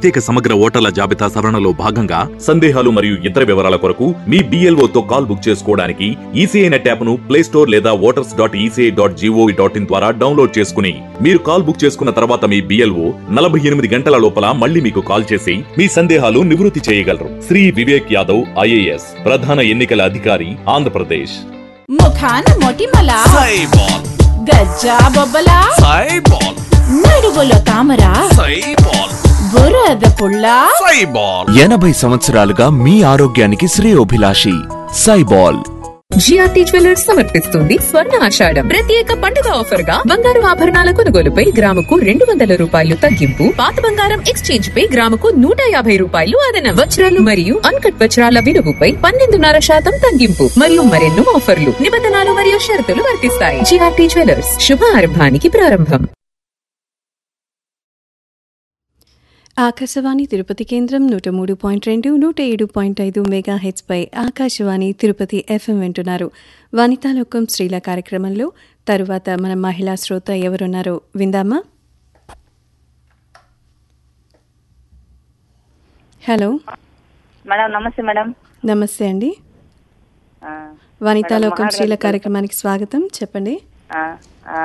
ప్రత్యేక సమగ్ర ఓటర్ల జాబితా సవరణలో భాగంగా సందేహాలు మరియు ఇతర వివరాల కొరకు మీ BLO తో కాల్ బుక్ చేసుకోవడానికి ఈసీఐ నెట్ యాప్ ను ప్లే స్టోర్ లేదా voters dot ECI dot GOV dot IN ద్వారా డౌన్లోడ్ చేసుకుని మీరు కాల్ బుక్ చేసుకున్న తర్వాత మీ బిఎల్ఓ నలభై ఎనిమిది గంటల లోపల మళ్ళీ మీకు కాల్ చేసి మీ సందేహాలు నివృత్తి చేయగలరు శ్రీ వివేక్ యాదవ్ ఐఏఎస్ ప్రధాన ఎన్నికల అధికారి ఆంధ్రప్రదేశ్ ముఖాన మొటిమల సైబాల్ గజ్జా బొబ్బల సైబాల్ నడుగులో తామర సైబాల్ బురద పుల్ల సైబాల్ ఎనభై సంవత్సరాలుగా మీ ఆరోగ్యానికి శ్రేయోభిలాషి సైబాల్ జిఆర్టీ జ్యువెలర్స్ సమర్పిస్తుంది స్వర్ణ ఆషాఢం ప్రత్యేక పండుగ ఆఫర్ గా బంగారు ఆభరణాల కొనుగోలుపై గ్రాముకు రెండు వందల రూపాయలు తగ్గింపు పాత బంగారం ఎక్స్చేంజ్ పై గ్రాముకు నూట యాభై రూపాయలు అదనం వజ్రాలు మరియు అన్కట్ వజ్రాల విలువపై పన్నెండున్నర శాతం తగ్గింపు మరియు మరెన్నో ఆఫర్లు నిబంధనలు మరియు షరతులు వర్తిస్తాయి జిఆర్టీ జ్యువెలర్స్ శుభ ఆరంభానికి ప్రారంభం ఆకాశవాణి తిరుపతి కేంద్రం నూట మూడు పాయింట్ రెండు నూట ఏడు పాయింట్ ఐదు మెగా హెచ్పై ఆకాశవాణి తిరుపతి ఎఫ్ఎం వింటున్నారు వనితాలోకం స్త్రీల కార్యక్రమంలో తరువాత మన మహిళా శ్రోత ఎవరున్నారో విందామా హలో మేడం నమస్తే మేడం నమస్తే అండి ఆ, వనితాలోకం మేడం, స్త్రీల మహారాష్ట్ర- కార్యక్రమానికి స్వాగతం చెప్పండి ఆ, ఆ,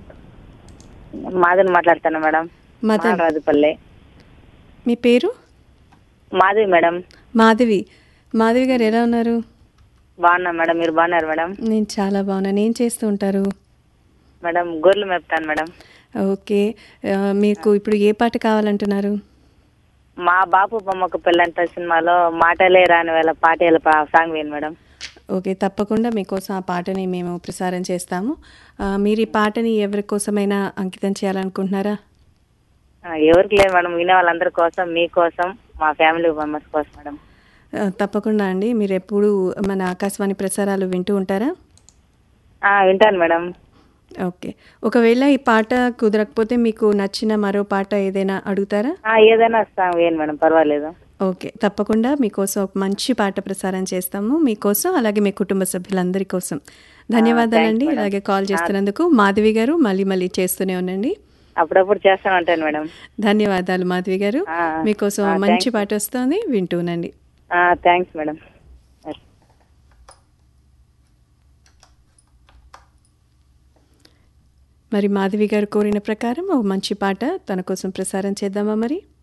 మాధవి మాట్లాడతాను మేడం మదన్ రాజుపల్లి మీ పేరు మాధవి మేడం మాధవి మాధవి గారు ఎలా ఉన్నారు బాగున్నా మేడం మీరు బాగున్నారు మేడం నేను చాలా బాగున్నాను ఏం చేస్తూ ఉంటారు మేడం గొర్రెలు మేపుతాను మేడం ఓకే ఆ, మీకు ఇప్పుడు ఏ పాట కావాలంటున్నారు మా బాపు బొమ్మకు పెళ్ళంట సినిమాలో మాటలే రాని వేళ పాటేల పా- సాంగ్ వేయండి మేడం ఓకే తప్పకుండా మీకోసం ఆ పాటని మేము ప్రసారం చేస్తాము ఆ, మీరు ఈ పాటని ఎవరి కోసమైనా అంకితం చేయాలనుకుంటున్నారా ఆ, ఎవరికి లేదు మేడం వినే వాళ్ళందరి కోసం మీకోసం మా ఫ్యామిలీ మెంబర్స్ కోసం మేడం ఆ, తప్పకుండా అండి మీరు ఎప్పుడు మన ఆకాశవాణి ప్రసారాలు వింటూ ఉంటారా ఆ, వింటాను మేడం ఓకే ఒకవేళ ఈ పాట కుదరకపోతే మీకు నచ్చిన మరో పాట ఏదైనా అడుగుతారా ఆ, ఏదైనా సాంగ్ వేయండి మేడం పర్వాలేదు ఓకే తప్పకుండా మీకోసం ఒక మంచి పాట ప్రసారం చేస్తాము మీకోసం అలాగే మీ కుటుంబ సభ్యులందరి కోసం ధన్యవాదాలండి madam. అలాగే కాల్ చేస్తున్నందుకు మాధవి గారు మళ్ళీ మళ్ళీ చేస్తూనే ఉండండి అప్పుడప్పుడు చేస్తాను ఉంటాను మేడం ధన్యవాదాలు మాధవి గారు ఆ, మీకోసం ఆ, మంచి thanks. పాట వస్తుంది వింటూనండి థ్యాంక్స్ మేడం మరి మాధవి గారు కోరిన ప్రకారం ఒక మంచి పాట తన కోసం ప్రసారం చేద్దామా మరి